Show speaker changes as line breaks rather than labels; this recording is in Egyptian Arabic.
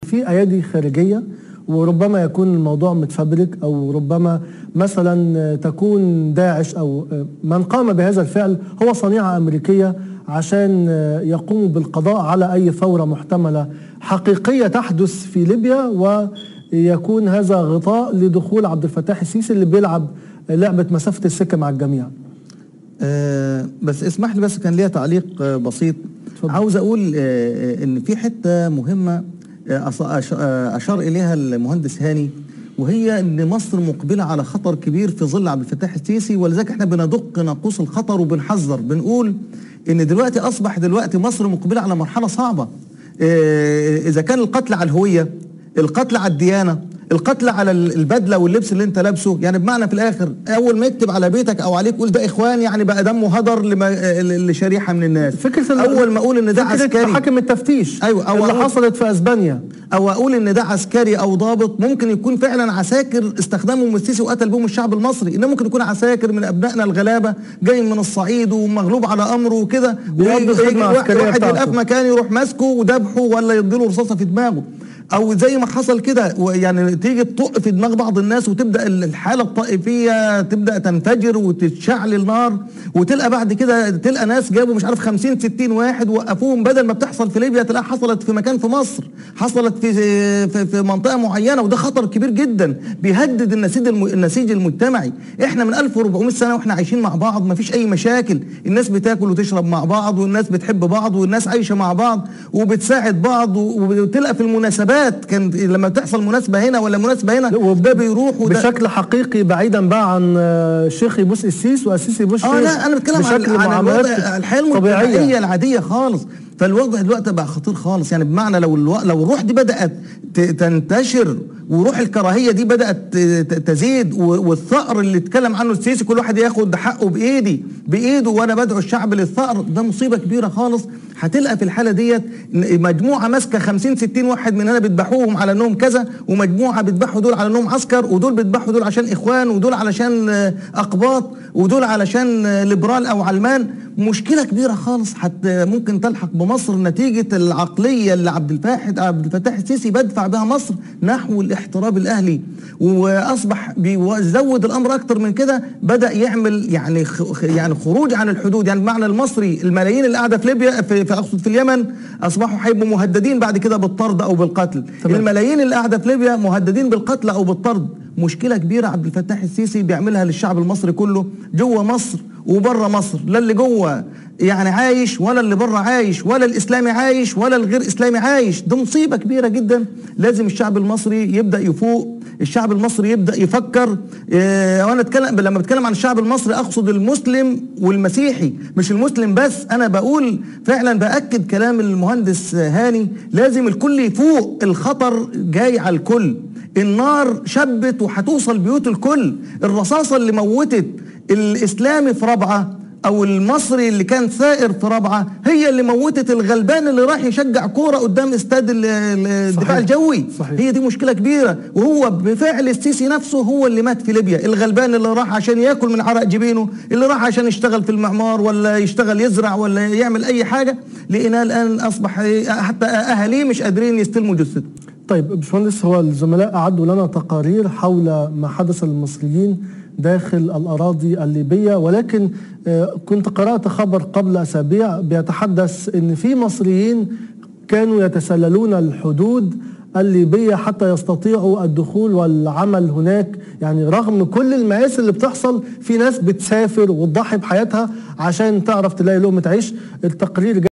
في ايادي خارجيه وربما يكون الموضوع متفبرك او ربما مثلا تكون داعش او من قام بهذا الفعل هو صنيعه امريكيه عشان يقوموا بالقضاء على اي ثوره محتمله حقيقيه تحدث في ليبيا ويكون هذا غطاء لدخول عبد الفتاح السيسي اللي بيلعب لعبه مسافه السكه مع الجميع.
أه بس اسمح لي بس كان ليا تعليق أه بسيط
اتفضل.
عاوز اقول أه ان في حته مهمه أه أص- أش- أه اشار اليها المهندس هاني وهي ان مصر مقبله على خطر كبير في ظل عبد الفتاح السيسي ولذلك احنا بندق ناقوس الخطر وبنحذر بنقول ان دلوقتي اصبح دلوقتي مصر مقبله على مرحله صعبه أه اذا كان القتل على الهويه القتل على الديانه القتل على ال- البدله واللبس اللي انت لابسه يعني بمعنى في الاخر اول ما يكتب على بيتك او عليك قول ده اخوان يعني بقى دمه هدر لما ل- لشريحه من الناس
فكره ال-
اول ما اقول ان ده
فكرة
عسكري
حاكم التفتيش
أيوة، أو
اللي
أقول-
حصلت في اسبانيا
او اقول ان ده عسكري او ضابط ممكن يكون فعلا عساكر استخدمهم السيسي وقتل بهم الشعب المصري انه ممكن يكون عساكر من ابنائنا الغلابه جاي من الصعيد ومغلوب على امره وكده
بيقضي
ويجي-
الخدمة
يجي واحد-
العسكرية
واحد
بتاعته.
يلقاه في مكان يروح ماسكه وذبحه ولا يديله رصاصه في دماغه او زي ما حصل كده يعني تيجي تطق في دماغ بعض الناس وتبدا الحاله الطائفيه تبدا تنفجر وتشعل النار وتلقى بعد كده تلقى ناس جابوا مش عارف 50 60 واحد وقفوهم بدل ما بتحصل في ليبيا تلاقيها حصلت في مكان في مصر حصلت في في, في منطقه معينه وده خطر كبير جدا بيهدد النسيج الم... النسيج المجتمعي احنا من 1400 سنه واحنا عايشين مع بعض ما فيش اي مشاكل الناس بتاكل وتشرب مع بعض والناس بتحب بعض والناس عايشه مع بعض وبتساعد بعض وتلقى في المناسبات كان لما تحصل مناسبه هنا ولا مناسبه هنا وده بيروح وده
بشكل حقيقي بعيدا بقى عن آه، شيخ يبوس السيس واسيس يبوس
اه
السيس
لا انا بتكلم عن,
بشكل
عن
معاملات
الوضع الحياه المجتمعيه العاديه خالص فالوضع دلوقتي بقى خطير خالص يعني بمعنى لو الو... لو الروح دي بدات ت... تنتشر وروح الكراهيه دي بدات ت... ت- تزيد و... والثأر اللي اتكلم عنه السيسي كل واحد ياخد حقه بايدي بايده وانا بدعو الشعب للثأر ده مصيبه كبيره خالص هتلقى في الحاله ديت ن- مجموعه ماسكه 50 60 واحد من هنا بتذبحوهم على انهم كذا ومجموعه بتذبحوا دول على انهم عسكر ودول بتذبحوا دول عشان اخوان ودول علشان آه، اقباط ودول علشان آه، ليبرال او علمان مشكله كبيره خالص حتى ممكن تلحق بمصر نتيجه العقليه اللي عبد الفتاح عبد الفتاح السيسي بدفع بها مصر نحو الاحتراب الاهلي واصبح بيزود الامر اكتر من كده بدا يعمل يعني خ- يعني خروج عن الحدود يعني بمعنى المصري الملايين اللي قاعده في ليبيا في, في اقصد في اليمن اصبحوا هيبقوا مهددين بعد كده بالطرد او بالقتل
تمام.
الملايين اللي قاعده في ليبيا مهددين بالقتل او بالطرد مشكله كبيره عبد الفتاح السيسي بيعملها للشعب المصري كله جوه مصر وبره مصر لا اللي جوه يعني عايش ولا اللي بره عايش ولا الاسلامي عايش ولا الغير اسلامي عايش ده مصيبه كبيره جدا لازم الشعب المصري يبدا يفوق الشعب المصري يبدا يفكر إيه وانا اتكلم لما بتكلم عن الشعب المصري اقصد المسلم والمسيحي مش المسلم بس انا بقول فعلا باكد كلام المهندس هاني لازم الكل يفوق الخطر جاي على الكل النار شبت وهتوصل بيوت الكل الرصاصه اللي موتت الاسلامي في رابعه او المصري اللي كان ثائر في رابعه هي اللي موتت الغلبان اللي راح يشجع كوره قدام استاد ال- ال- الدفاع
صحيح.
الجوي
صحيح.
هي دي مشكله كبيره وهو بفعل السيسي نفسه هو اللي مات في ليبيا الغلبان اللي راح عشان ياكل من عرق جبينه اللي راح عشان يشتغل في المعمار ولا يشتغل يزرع ولا يعمل اي حاجه لقيناه الان اصبح حتى اهاليه مش قادرين يستلموا جثته
طيب باشمهندس هو الزملاء أعدوا لنا تقارير حول ما حدث للمصريين داخل الأراضي الليبية ولكن آه، كنت قرأت خبر قبل أسابيع بيتحدث أن في مصريين كانوا يتسللون الحدود الليبية حتى يستطيعوا الدخول والعمل هناك يعني رغم كل المآسي اللي بتحصل في ناس بتسافر وتضحي بحياتها عشان تعرف تلاقي لقمة عيش التقرير